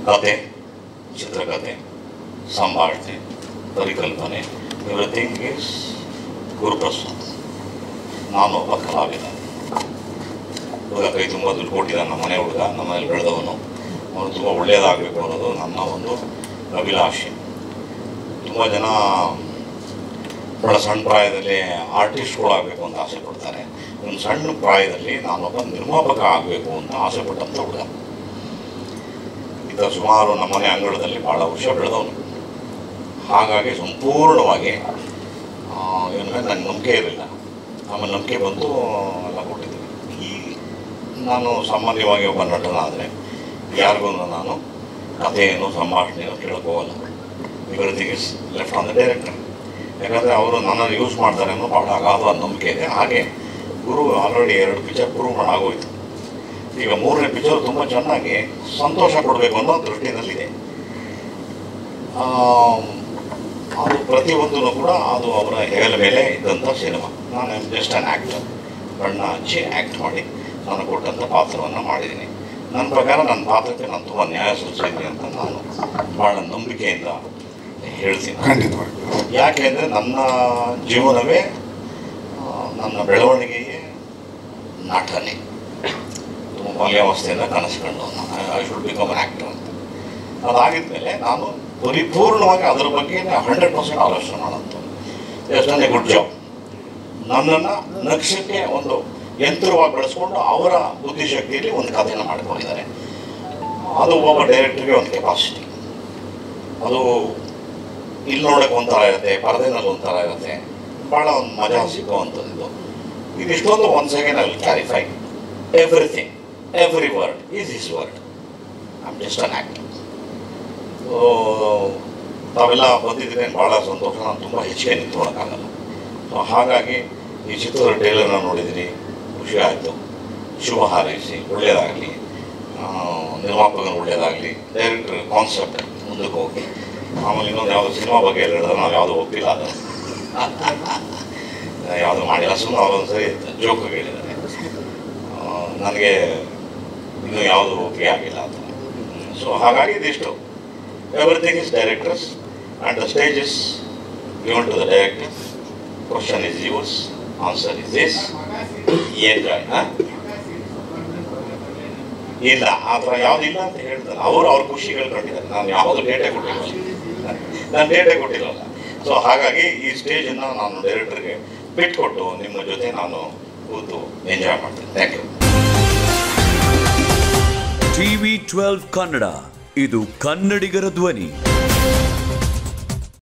ಕತೆ ಚಿತ್ರಕಥೆ ಸಂಭಾಷಣೆ ಪರಿಕಲ್ಪನೆ ಎವ್ರಿಥಿಂಗ್ ಈಸ್ ಗುರುಪ್ರಸಾದ್ ನಾನು ಒಬ್ಬ ಕಲಾವಿದ ಹುಡುಗ ಕೈ ತುಂಬ ದುಡ್ಡು ಕೊಟ್ಟಿದ್ದಾನೆ ನಮ್ಮ ಮನೆ ಹುಡುಗ ನಮ್ಮಲ್ಲಿ ಬೆಳೆದವನು ಅವನು ತುಂಬ ಒಳ್ಳೆಯದಾಗಬೇಕು ಅನ್ನೋದು ನನ್ನ ಒಂದು ಅಭಿಲಾಷೆ ತುಂಬ ಜನ ಬಹಳ ಸಣ್ಣ ಪ್ರಾಯದಲ್ಲಿ ಆರ್ಟಿಸ್ಟ್ಗಳಾಗಬೇಕು ಅಂತ ಆಸೆ ಪಡ್ತಾರೆ ಒಂದು ಸಣ್ಣ ಪ್ರಾಯದಲ್ಲಿ ನಾನೊಬ್ಬ ನಿರ್ಮಾಪಕ ಆಗಬೇಕು ಅಂತ ಆಸೆ ಪಟ್ಟಂಥ ಹುಡುಗ ಇದ್ದ ಸುಮಾರು ನಮ್ಮನೆ ಅಂಗಳದಲ್ಲಿ ಭಾಳ ವರ್ಷ ಬೆಳೆದವನು ಹಾಗಾಗಿ ಸಂಪೂರ್ಣವಾಗಿ ಆ, ಇವನ ಮೇಲೆ ನನಗೆ ನಂಬಿಕೆ ಇರಲಿಲ್ಲ ಆಮೇಲೆ ನಂಬಿಕೆ ಬಂತು ಎಲ್ಲ ಕೊಟ್ಟಿದ್ದೆ ಈ ನಾನು ಸಾಮಾನ್ಯವಾಗಿ ಒಬ್ಬ ನಟನಾದರೆ ಯಾರಿಗೂ ನಾನು ಕಥೆಯನ್ನು ಸಂಭಾಷಣೆಯನ್ನು ಕೇಳಕ್ಕೆ ಹೋಗಲ್ಲ everything is left on the director ಯಾಕಂದರೆ ಅವರು ನನ್ನನ್ನು ಯೂಸ್ ಮಾಡ್ತಾರೆ ಅನ್ನೋ ಭಾಳ ಅಗಾಧವಾದ ನಂಬಿಕೆ ಇದೆ ಹಾಗೆ ಗುರು ಆಲ್ರೆಡಿ ಎರಡು ಪಿಕ್ಚರ್ ಪ್ರೂವ್ ಮಾಡಾಗೋಯ್ತು ಈಗ ಮೂರನೇ ಪಿಕ್ಚರ್ ತುಂಬ ಚೆನ್ನಾಗಿ ಸಂತೋಷ ಕೊಡಬೇಕು ಅನ್ನೋ ದೃಷ್ಟಿನಲ್ಲಿದೆ ಆಮ್, ಅದು ಪ್ರತಿಯೊಂದೂ ಕೂಡ ಅದು ಅವರ ಹೆಗಲ ಮೇಲೆ ಇದ್ದಂಥ ಸಿನಿಮಾ ನಾನು ಜಸ್ಟ್ ಆನ್ ಆ್ಯಕ್ಟರ್ ಬಣ್ಣ ಹಚ್ಚಿ ಆ್ಯಕ್ಟ್ ಮಾಡಿ ನಾನು ಕೊಟ್ಟಂಥ ಪಾತ್ರವನ್ನು ಮಾಡಿದ್ದೀನಿ ನನ್ನ ಪ್ರಕಾರ ನನ್ನ ಪಾತ್ರಕ್ಕೆ ನಾನು ತುಂಬ ನ್ಯಾಯ ಸೂಚಿಸಿದ್ದೀನಿ ಅಂತ ನಾನು ಭಾಳ ನಂಬಿಕೆಯಿಂದ ಹೇಳ್ತೀನಿ ಖಂಡಿತವಾಗಿ ಯಾಕೆ ಅಂದರೆ ನನ್ನ ಜೀವನವೇ ಆ, ನನ್ನ ಬೆಳವಣಿಗೆಯೇ ನಟನೆ ತುಂಬ ಬಾಲ್ಯಾವಸ್ಥೆಯಿಂದ ಕನಸು ಕಂಡು I should become an actor ಅಂತ ಅದಾಗಿದ್ಮೇಲೆ ನಾನು ಪರಿಪೂರ್ಣವಾಗಿ ಅದರ ಬಗ್ಗೆ ಹಂಡ್ರೆಡ್ ಪರ್ಸೆಂಟ್ ಆಲೋಚನೆ ಮಾಡೋಂಥದ್ದು ಎಷ್ಟೊಂದೇ ಗುಡ್ ಜಾಬ್ ನನ್ನನ್ನು ನಕ್ಷಕ್ಕೆ ಒಂದು ಯಂತ್ರವಾಗಿ ಬೆಳೆಸ್ಕೊಂಡು ಅವರ ಬುದ್ಧಿಶಕ್ತಿಯಲ್ಲಿ ಒಂದು ಕಥೆಯನ್ನು ಮಾಡ್ಕೊಂಡಿದ್ದಾರೆ ಅದು ಒಬ್ಬ ಡೈರೆಕ್ಟ್ರಿಗೆ ಒಂದು ಕೆಪಾಸಿಟಿ ಅದು ಇಲ್ಲಿ ನೋಡೋಕೆ ಒಂಥರ ಇರುತ್ತೆ ಪರದೆನಲ್ಲಿ ಒಂಥರ ಇರುತ್ತೆ ಭಾಳ ಒಂದು ಮಜಾ ಸಿಕ್ಕುವಂಥದ್ದು ಇದು ಇದಿಷ್ಟೊಂದು ಒಂದು ಸೆಕೆಂಡ್ ಅಲ್ಲಿ clarify everything every word is is word I'm just an act ತಾವೆಲ್ಲ ಬಂದಿದ್ರೆ ಭಾಳ ಸಂತೋಷ ನಾನು ತುಂಬ ಹೆಚ್ಚಿಗೆ ನಿಂತ್ಕೊಳ್ಳೋಕ್ಕಾಗಲ್ಲ ಸೊ ಹಾಗಾಗಿ ಈ ಚಿತ್ರದ ಟ್ರೇಲರ್ನ ನೋಡಿದಿರಿ ಖುಷಿ ಆಯಿತು ಶುಭ ಹಾರೈಸಿ ಒಳ್ಳೆಯದಾಗಲಿ ನಿರ್ಮಾಪಕನ ಒಳ್ಳೆಯದಾಗಲಿ ಡೈರೆಕ್ಟರ್ ಕಾನ್ಸೆಪ್ಟ್ ಮುಂದಕ್ಕೆ ಹೋಗಿ ಆಮೇಲೆ ಇನ್ನೊಂದು ಯಾವುದೋ ಸಿನಿಮಾ ಬಗ್ಗೆ ಹೇಳಿದ್ರೆ ನಾವು ಯಾವುದೂ ಒಪ್ಪಿಲ್ಲ ಅದು ಯಾವುದು ಮಾಡಿಲ್ಲ ಸುಮ್ಮನೆ ಅವರೊಂದು ಸರಿ ಜೋಕ್ ಹೇಳಿದ್ದಾರೆ ಆ, ನನಗೆ ಇನ್ನೂ ಯಾವುದು ಒಪ್ಪಿಗೆ ಆಗಿಲ್ಲ ಅಂತ ಸೊ ಹಾಗಾಗಿ ಇದಿಷ್ಟು everything is directors and the stage is given to the director question is use answer is this enjoy ಹಾಂ ಇಲ್ಲ ಆ ಥರ ಯಾವುದಿಲ್ಲ ಅಂತ ಹೇಳ್ತಾರೆ ಅವರು ಅವ್ರ ಖುಷಿಗಳು ಕಂಡಿದ್ದಾರೆ ನಾನು ಯಾವುದು ಡೇಟೇ ಕೊಟ್ಟಿಲ್ಲ ನಾನು ಡೇಟೇ ಕೊಟ್ಟಿಲ್ಲಲ್ಲ ಸೊ ಹಾಗಾಗಿ ಈ ಸ್ಟೇಜನ್ನು ನಾನು ಡೈರೆಕ್ಟರ್ಗೆ ಬಿಟ್ಕೊಟ್ಟು ನಿಮ್ಮ ಜೊತೆ ನಾನು ಕೂತು ಎಂಜಾಯ್ ಮಾಡ್ತೀನಿ thank you TV twelve Kannada ಇದು ಕನ್ನಡಿಗರ ಧ್ವನಿ